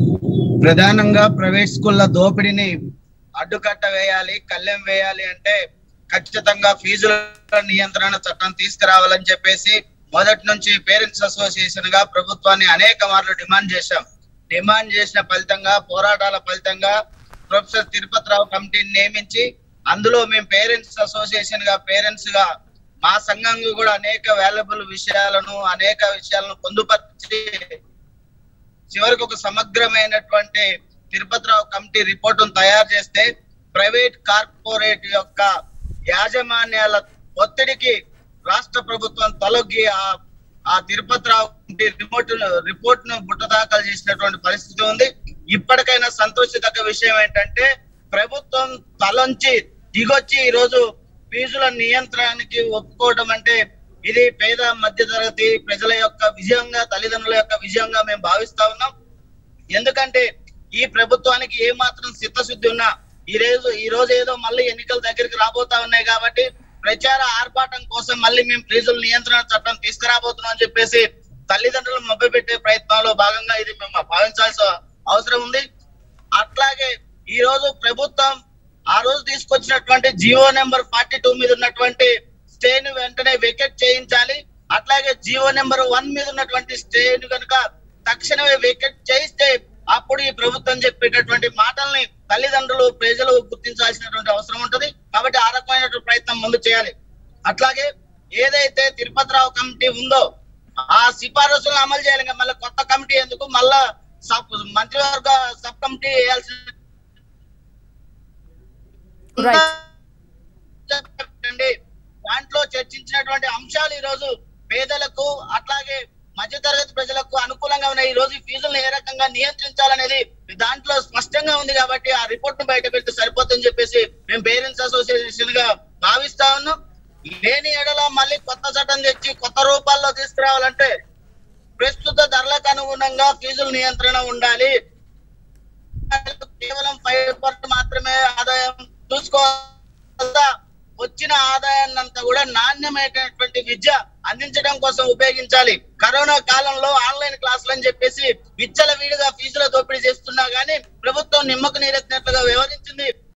ప్రధానంగా ప్రైవేట్ స్కూళ్ళ దోపిడీని అడ్డుకట్ట వేయాలి కళ్ళెం వేయాలి అంటే ఖచ్చితంగా ఫీజుల నియంత్రణ చట్టం తీసుకురావాలని చెప్పేసి మొదటి నుంచి పేరెంట్స్ అసోసియేషన్ గా ప్రభుత్వాన్ని అనేక మార్లు డిమాండ్ చేశాం డిమాండ్ చేసిన ఫలితంగా పోరాటాల ఫలితంగా ప్రొఫెసర్ తిరుపతిరావు కమిటీని నియమించి అందులో మేము పేరెంట్స్ అసోసియేషన్ గా పేరెంట్స్ గా మా సంఘంగా కూడా అనేక వాల్యుబుల్ విషయాలను అనేక విషయాలను పొందుపరిచి చివరికి ఒక సమగ్రమైనటువంటి తిరుపతిరావు కమిటీ రిపోర్ట్ తయారు చేస్తే ప్రైవేట్ కార్పొరేట్ యొక్క యాజమాన్యాల ఒత్తిడికి రాష్ట్ర ప్రభుత్వం తొలగి ఆ ఆ తిరుపతిరావు కమిటీ రిపోర్ట్ రిపోర్ట్ ను బుట్ట దాఖలు చేసినటువంటి పరిస్థితి ఉంది ఇప్పటికైనా సంతోషదగ్గ విషయం ఏంటంటే ప్రభుత్వం తలంచి దిగొచ్చి ఈ రోజు ఫీజుల నియంత్రణకి ఒప్పుకోవడం అంటే ఇది పేద మధ్య తరగతి ప్రజల యొక్క విజయంగా తల్లిదండ్రుల యొక్క విజయంగా మేము భావిస్తా ఉన్నాం ఎందుకంటే ఈ ప్రభుత్వానికి ఏ మాత్రం చిత్తశుద్ధి ఉన్నా ఈ రోజు ఈ రోజు ఏదో మళ్ళీ ఎన్నికల దగ్గరికి రాబోతా ఉన్నాయి కాబట్టి ప్రచార ఆర్భాటం కోసం మళ్ళీ మేము ఫీజుల నియంత్రణ చట్టం తీసుకురాబోతున్నాం అని చెప్పేసి తల్లిదండ్రులు మభ్యపెట్టే ప్రయత్నంలో భాగంగా ఇది మేము భావించాల్సిన అవసరం ఉంది అట్లాగే ఈ రోజు ప్రభుత్వం ఆ రోజు తీసుకొచ్చినటువంటి జియో నెంబర్ ఫార్టీ టూ మీద ఉన్నటువంటి స్టేను వెంటనే వెకెట్ చేయించాలి అట్లాగే జియో నెంబర్ వన్ మీద ఉన్నటువంటి స్టేను కనుక తక్షణమే వెకెట్ చేయిస్తే అప్పుడు ఈ ప్రభుత్వం చెప్పేటటువంటి మాటల్ని తల్లిదండ్రులు ప్రజలు గుర్తించాల్సినటువంటి అవసరం ఉంటది కాబట్టి ఆ రకమైనటువంటి ప్రయత్నం ముందు చేయాలి అట్లాగే ఏదైతే తిరుపతిరావు కమిటీ ఉందో ఆ సిఫారసులను అమలు చేయాలి ఇంకా మళ్ళీ కొత్త కమిటీ ఎందుకు మళ్ళా సబ్ మంత్రివర్గ సబ్ కమిటీ వేయాల్సిన రైట్ అండి దాంట్లో చర్చించినటువంటి అంశాలు ఈ రోజు పేదలకు అట్లాగే మధ్యతరగతి ప్రజలకు అనుకూలంగా ఉన్నాయి ఈ రోజు ఈ ఫీజులను ఏ రకంగా నియంత్రించాలనేది దాంట్లో స్పష్టంగా ఉంది కాబట్టి ఆ రిపోర్ట్ ను బయట పెడితే సరిపోతుందని చెప్పేసి మేము పేరెంట్స్ అసోసియేషన్ గా భావిస్తా ఉన్నాం లేని ఎడల మళ్ళీ కొత్త చట్టం తెచ్చి కొత్త రూపాల్లో తీసుకురావాలంటే ప్రస్తుత ధరలకు అనుగుణంగా ఫీజుల నియంత్రణ ఉండాలి కేవలం ఫైవ్ పర్సెంట్ మాత్రమే ఆదాయం చూసుకోవాలా వచ్చిన ఆదాయాన్ని అంతా కూడా నాణ్యమైనటువంటి విద్య అందించడం కోసం ఉపయోగించాలి కరోనా కాలంలో ఆన్లైన్ క్లాసులు అని చెప్పేసి విచ్చల వీడిగా ఫీజుల దోపిడీ చేస్తున్నా గానీ ప్రభుత్వం నిమ్మకు నీరెత్తినట్లుగా వ్యవహరించింది